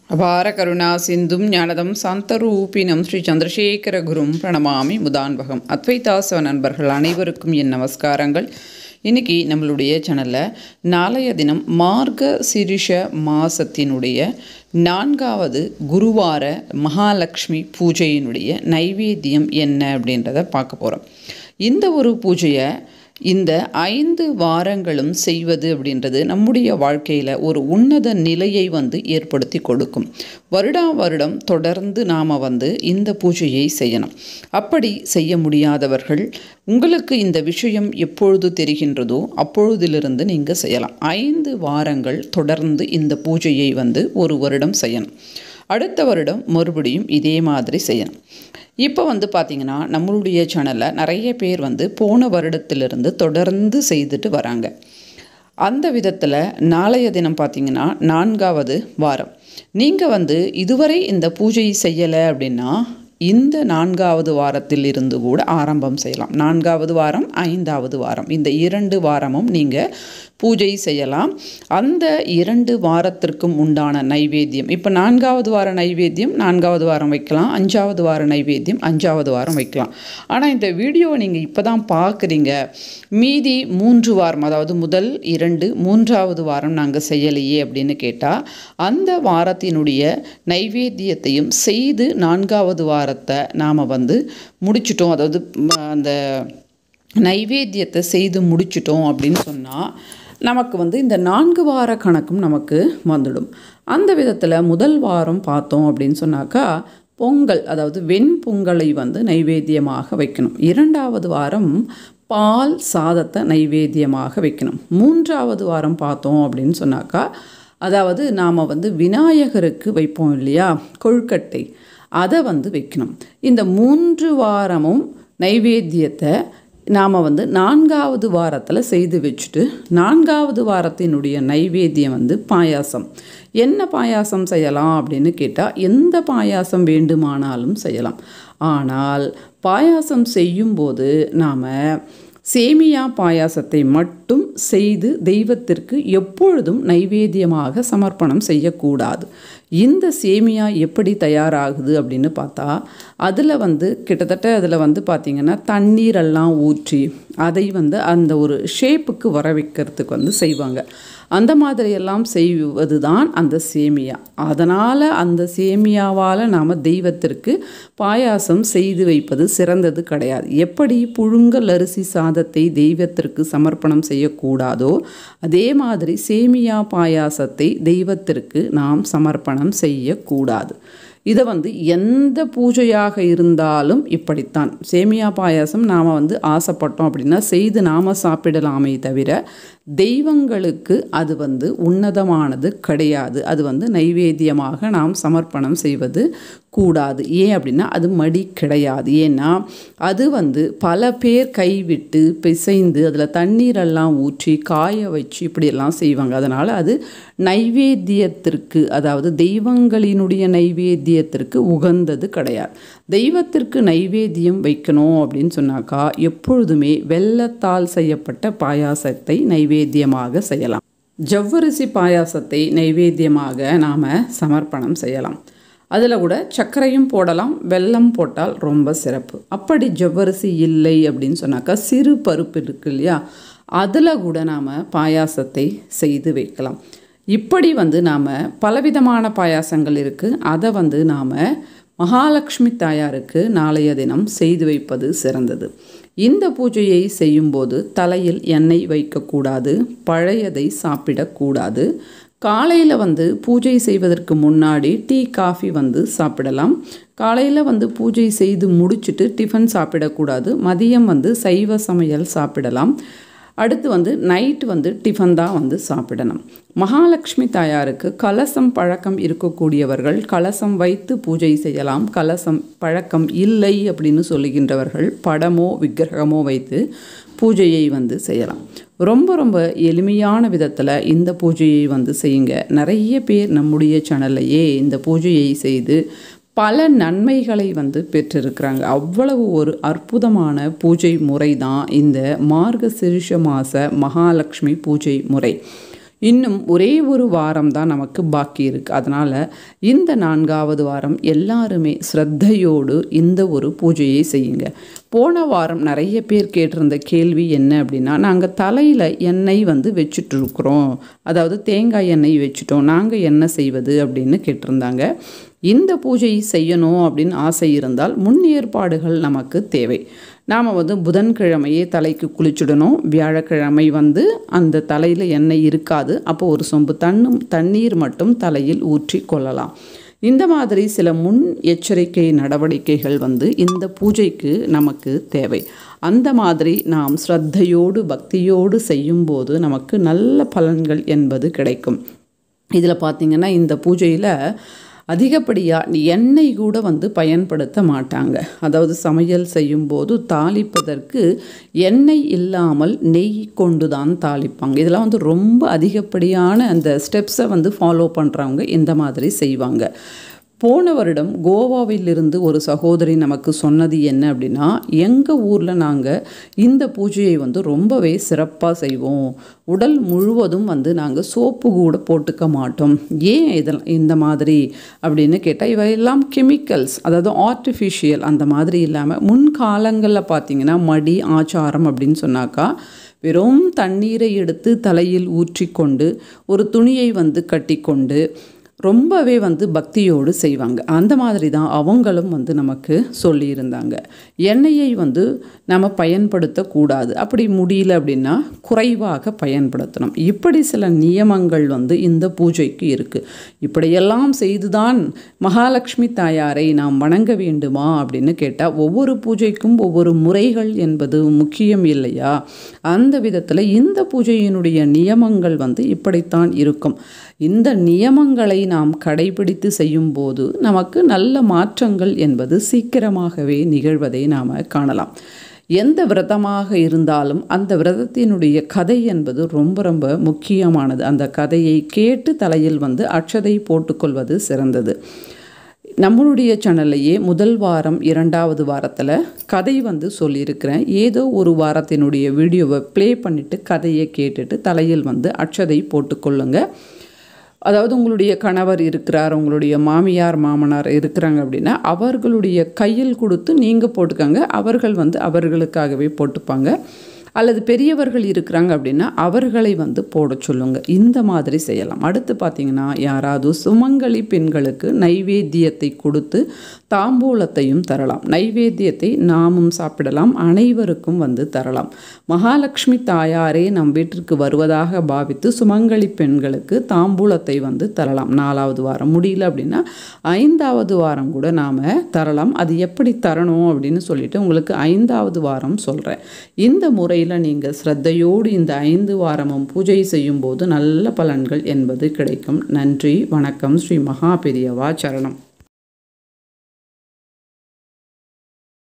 அபார கருணா சிந்தும் ஞானதம் சாந்தரூபினம் ஸ்ரீ சந்திரசேகர குரும் பிரணமாமி முதான்பகம் அத்வைதாசவ நண்பர்கள் அனைவருக்கும் என் நமஸ்காரங்கள் இன்னைக்கு நம்மளுடைய சேனலில் நாளைய தினம் மார்க சிரிஷ மாசத்தினுடைய நான்காவது குருவார மகாலட்சுமி பூஜையினுடைய நைவேத்தியம் என்ன அப்படின்றத பார்க்க போகிறோம் இந்த ஒரு பூஜையை இந்த ஐந்து வாரங்களும் செய்வது அப்படின்றது நம்முடைய வாழ்க்கையில் ஒரு உன்னத நிலையை வந்து ஏற்படுத்தி கொடுக்கும் வருடா வருடம் தொடர்ந்து நாம் வந்து இந்த பூஜையை செய்யணும் அப்படி செய்ய முடியாதவர்கள் உங்களுக்கு இந்த விஷயம் எப்பொழுது தெரிகின்றதோ அப்பொழுதிலிருந்து நீங்கள் செய்யலாம் ஐந்து வாரங்கள் தொடர்ந்து இந்த பூஜையை வந்து ஒரு வருடம் செய்யணும் அடுத்த வருடம் மறுபடியும் இதே மாதிரி செய்யணும் இப்போ வந்து பார்த்திங்கன்னா நம்மளுடைய சேனலில் நிறைய பேர் வந்து போன வருடத்திலிருந்து தொடர்ந்து செய்துட்டு வராங்க அந்த விதத்தில் நாளைய தினம் பார்த்திங்கன்னா நான்காவது வாரம் நீங்கள் வந்து இதுவரை இந்த பூஜை செய்யலை அப்படின்னா இந்த நான்காவது வாரத்தில் இருந்து கூட ஆரம்பம் செய்யலாம் நான்காவது வாரம் ஐந்தாவது வாரம் இந்த இரண்டு வாரமும் நீங்கள் பூஜை செய்யலாம் அந்த இரண்டு வாரத்திற்கும் உண்டான நைவேத்தியம் இப்போ நான்காவது வார நைவேத்தியம் நான்காவது வாரம் வைக்கலாம் அஞ்சாவது வார நைவேத்தியம் அஞ்சாவது வாரம் வைக்கலாம் ஆனால் இந்த வீடியோவை நீங்கள் இப்போ தான் பார்க்குறீங்க மீதி மூன்று வாரம் அதாவது முதல் இரண்டு மூன்றாவது வாரம் நாங்கள் செய்யலையே அப்படின்னு கேட்டால் அந்த வாரத்தினுடைய நைவேத்தியத்தையும் செய்து நான்காவது வாரத்தை நாம் வந்து முடிச்சிட்டோம் அதாவது அந்த நைவேத்தியத்தை செய்து முடிச்சிட்டோம் அப்படின்னு சொன்னால் நமக்கு வந்து இந்த நான்கு வார கணக்கும் நமக்கு வந்துடும் அந்த விதத்தில் முதல் வாரம் பார்த்தோம் அப்படின்னு சொன்னாக்கா பொங்கல் அதாவது வெண்பொங்கலை வந்து நைவேத்தியமாக வைக்கணும் இரண்டாவது வாரம் பால் சாதத்தை நைவேத்தியமாக வைக்கணும் மூன்றாவது வாரம் பார்த்தோம் அப்படின்னு சொன்னாக்கா அதாவது நாம் வந்து விநாயகருக்கு வைப்போம் இல்லையா கொழுக்கட்டை அதை வந்து வைக்கணும் இந்த மூன்று வாரமும் நைவேத்தியத்தை நாம் வந்து நான்காவது வாரத்தில் செய்து வச்சுட்டு நான்காவது வாரத்தினுடைய நைவேத்தியம் வந்து பாயாசம் என்ன பாயாசம் செய்யலாம் அப்படின்னு கேட்டால் எந்த பாயாசம் வேண்டுமானாலும் செய்யலாம் ஆனால் பாயாசம் செய்யும்போது நாம் சேமியா பாயாசத்தை மட்டும் செய்து தெய்வத்திற்கு எப்பொழுதும் நைவேத்தியமாக சமர்ப்பணம் செய்யக்கூடாது இந்த சேமியா எப்படி தயாராகுது அப்படின்னு பார்த்தா அதில் வந்து கிட்டத்தட்ட அதில் வந்து பார்த்திங்கன்னா தண்ணீரெல்லாம் ஊற்றி அதை வந்து அந்த ஒரு ஷேப்புக்கு வர வைக்கிறதுக்கு வந்து செய்வாங்க அந்த மாதிரியெல்லாம் செய்வது தான் அந்த சேமியா அதனால் அந்த சேமியாவால் நாம் தெய்வத்திற்கு பாயாசம் செய்து வைப்பது சிறந்தது கிடையாது எப்படி புழுங்கல் அரிசி சாதத்தை தெய்வத்திற்கு சமர்ப்பணம் செய்யக்கூடாதோ அதே மாதிரி சேமியா பாயாசத்தை தெய்வத்திற்கு நாம் சமர்ப்பணம் செய்யக்கூடாது இதை வந்து எந்த பூஜையாக இருந்தாலும் இப்படித்தான் சேமியா பாயாசம் நாம் வந்து ஆசைப்பட்டோம் அப்படின்னா செய்து நாம் சாப்பிடலாமே தவிர தெய்வங்களுக்கு அது வந்து உன்னதமானது கிடையாது அது வந்து நைவேத்தியமாக நாம் சமர்ப்பணம் செய்வது கூடாது ஏன் அப்படின்னா அது மடி கிடையாது ஏன்னா அது வந்து பல பேர் கைவிட்டு பிசைந்து அதில் தண்ணீரெல்லாம் ஊற்றி காய வச்சு இப்படியெல்லாம் செய்வாங்க அதனால் அது நைவேத்தியத்திற்கு அதாவது தெய்வங்களினுடைய நைவேத்தியத்திற்கு உகந்தது கிடையாது தெய்வத்திற்கு நைவேத்தியம் வைக்கணும் அப்படின்னு சொன்னாக்கா எப்பொழுதுமே வெள்ளத்தால் செய்யப்பட்ட பாயாசத்தை நைவேத்தியமாக செய்யலாம் ஜவ்வரிசி பாயாசத்தை நைவேத்தியமாக நாம் சமர்ப்பணம் செய்யலாம் அதில் கூட சர்க்கரையும் போடலாம் வெல்லம் போட்டால் ரொம்ப சிறப்பு அப்படி ஜவ்வரிசி இல்லை அப்படின்னு சொன்னாக்கா சிறு பருப்பு இருக்கு இல்லையா அதில் கூட நாம் பாயாசத்தை செய்து வைக்கலாம் இப்படி வந்து நாம் பலவிதமான பாயாசங்கள் இருக்குது அதை வந்து நாம் மகாலட்சுமி தாயாருக்கு நாளைய தினம் செய்து வைப்பது சிறந்தது இந்த பூஜையை செய்யும்போது தலையில் எண்ணெய் வைக்கக்கூடாது பழையதை சாப்பிடக்கூடாது காலையில் வந்து பூஜை செய்வதற்கு முன்னாடி டீ காஃபி வந்து சாப்பிடலாம் காலையில் வந்து பூஜை செய்து முடிச்சுட்டு டிஃபன் சாப்பிடக்கூடாது மதியம் வந்து சைவ சமையல் சாப்பிடலாம் அடுத்து வந்து நைட் வந்து டிஃபன் தான் வந்து சாப்பிடணும் மகாலட்சுமி தாயாருக்கு கலசம் பழக்கம் இருக்கக்கூடியவர்கள் கலசம் வைத்து பூஜை செய்யலாம் கலசம் பழக்கம் இல்லை அப்படின்னு சொல்லுகின்றவர்கள் படமோ விக்கிரகமோ வைத்து பூஜையை வந்து செய்யலாம் ரொம்ப ரொம்ப எளிமையான விதத்தில் இந்த பூஜையை வந்து செய்யுங்க நிறைய பேர் நம்முடைய சேனல்லையே இந்த பூஜையை செய்து பல நன்மைகளை வந்து பெற்றிருக்கிறாங்க அவ்வளவு ஒரு அற்புதமான பூஜை முறை தான் இந்த மார்க சிறுஷ மாத மகாலட்சுமி பூஜை முறை இன்னும் ஒரே ஒரு வாரம் தான் நமக்கு பாக்கி இருக்குது அதனால் இந்த நான்காவது வாரம் எல்லாருமே ஸ்ரத்தையோடு இந்த ஒரு பூஜையை செய்யுங்க போன வாரம் நிறைய பேர் கேட்டிருந்த கேள்வி என்ன அப்படின்னா நாங்கள் தலையில் எண்ணெய் வந்து வச்சுட்ருக்குறோம் அதாவது தேங்காய் எண்ணெய் வச்சுட்டோம் நாங்கள் என்ன செய்வது அப்படின்னு கேட்டிருந்தாங்க இந்த பூஜை செய்யணும் அப்படின்னு ஆசை இருந்தால் முன் ஏற்பாடுகள் நமக்கு தேவை நாம் வந்து புதன்கிழமையே தலைக்கு குளிச்சுடணும் வியாழக்கிழமை வந்து அந்த தலையில் எண்ணெய் இருக்காது அப்போ ஒரு சொம்பு தண்ணும் தண்ணீர் மட்டும் தலையில் ஊற்றி கொள்ளலாம் இந்த மாதிரி சில முன் எச்சரிக்கை நடவடிக்கைகள் வந்து இந்த பூஜைக்கு நமக்கு தேவை அந்த மாதிரி நாம் ஸ்ரத்தையோடு பக்தியோடு செய்யும்போது நமக்கு நல்ல பலன்கள் என்பது கிடைக்கும் இதில் பார்த்திங்கன்னா இந்த பூஜையில் அதிகப்படியாக எண்ணெய் கூட வந்து பயன்படுத்த மாட்டாங்க அதாவது சமையல் செய்யும்போது தாளிப்பதற்கு எண்ணெய் இல்லாமல் நெய் கொண்டு தான் தாளிப்பாங்க இதெல்லாம் வந்து ரொம்ப அதிகப்படியான அந்த ஸ்டெப்ஸை வந்து ஃபாலோ பண்ணுறவங்க இந்த மாதிரி செய்வாங்க போன வருடம் கோவாவிலிருந்து ஒரு சகோதரி நமக்கு சொன்னது என்ன அப்படின்னா எங்கள் ஊரில் நாங்கள் இந்த பூஜையை வந்து ரொம்பவே சிறப்பாக செய்வோம் உடல் முழுவதும் வந்து நாங்கள் சோப்பு கூட போட்டுக்க மாட்டோம் ஏன் இதெல்லாம் இந்த மாதிரி அப்படின்னு கேட்டால் இவையெல்லாம் கெமிக்கல்ஸ் அதாவது ஆர்டிஃபிஷியல் அந்த மாதிரி இல்லாமல் முன்காலங்களில் பார்த்திங்கன்னா மடி ஆச்சாரம் அப்படின்னு சொன்னாக்கா வெறும் தண்ணீரை எடுத்து தலையில் ஊற்றிக்கொண்டு ஒரு துணியை வந்து கட்டிக்கொண்டு ரொம்பவே வந்து பக்தியோடு செய்வாங்க அந்த மாதிரி தான் அவங்களும் வந்து நமக்கு சொல்லியிருந்தாங்க எண்ணெயை வந்து நம்ம பயன்படுத்தக்கூடாது அப்படி முடியல அப்படின்னா குறைவாக பயன்படுத்தணும் இப்படி சில நியமங்கள் வந்து இந்த பூஜைக்கு இருக்குது இப்படியெல்லாம் செய்துதான் மகாலட்சுமி தாயாரை நாம் வணங்க வேண்டுமா அப்படின்னு கேட்டால் ஒவ்வொரு பூஜைக்கும் ஒவ்வொரு முறைகள் என்பது முக்கியம் இல்லையா அந்த விதத்தில் இந்த பூஜையினுடைய நியமங்கள் வந்து இப்படித்தான் இருக்கும் இந்த நியமங்களை நாம் கடைபிடித்து செய்யும்போது நமக்கு நல்ல மாற்றங்கள் என்பது சீக்கிரமாகவே நிகழ்வதை நாம் காணலாம் எந்த விரதமாக இருந்தாலும் அந்த விரதத்தினுடைய கதை என்பது ரொம்ப ரொம்ப முக்கியமானது அந்த கதையை கேட்டு தலையில் வந்து அட்சதை போட்டுக்கொள்வது சிறந்தது நம்மளுடைய சேனல்லையே முதல் வாரம் இரண்டாவது வாரத்தில் கதை வந்து சொல்லியிருக்கிறேன் ஏதோ ஒரு வாரத்தினுடைய வீடியோவை ப்ளே பண்ணிவிட்டு கதையை கேட்டுட்டு தலையில் வந்து அட்சதை போட்டுக்கொள்ளுங்க அதாவது உங்களுடைய கணவர் இருக்கிறார் உங்களுடைய மாமியார் மாமனார் இருக்கிறாங்க அப்படின்னா அவர்களுடைய கையில் கொடுத்து நீங்கள் போட்டுக்கோங்க அவர்கள் வந்து அவர்களுக்காகவே போட்டுப்பாங்க அல்லது பெரியவர்கள் இருக்கிறாங்க அப்படின்னா அவர்களை வந்து போட சொல்லுங்க இந்த மாதிரி செய்யலாம் அடுத்து பார்த்தீங்கன்னா யாராவது சுமங்கலி பெண்களுக்கு நைவேத்தியத்தை கொடுத்து தாம்பூலத்தையும் தரலாம் நைவேத்தியத்தை நாமும் சாப்பிடலாம் அனைவருக்கும் வந்து தரலாம் மகாலட்சுமி தாயாரே நம் வீட்டிற்கு வருவதாக பாவித்து சுமங்கலி பெண்களுக்கு தாம்பூலத்தை வந்து தரலாம் நாலாவது வாரம் முடியல அப்படின்னா ஐந்தாவது வாரம் கூட நாம் தரலாம் அது எப்படி தரணும் அப்படின்னு சொல்லிட்டு உங்களுக்கு ஐந்தாவது வாரம் சொல்கிறேன் இந்த முறையில் நீங்கள் ஸ்ரத்தையோடு இந்த ஐந்து வாரமும் பூஜை செய்யும்போது நல்ல பலன்கள் என்பது கிடைக்கும் நன்றி வணக்கம் ஸ்ரீ மகா பெரியவா சரணம்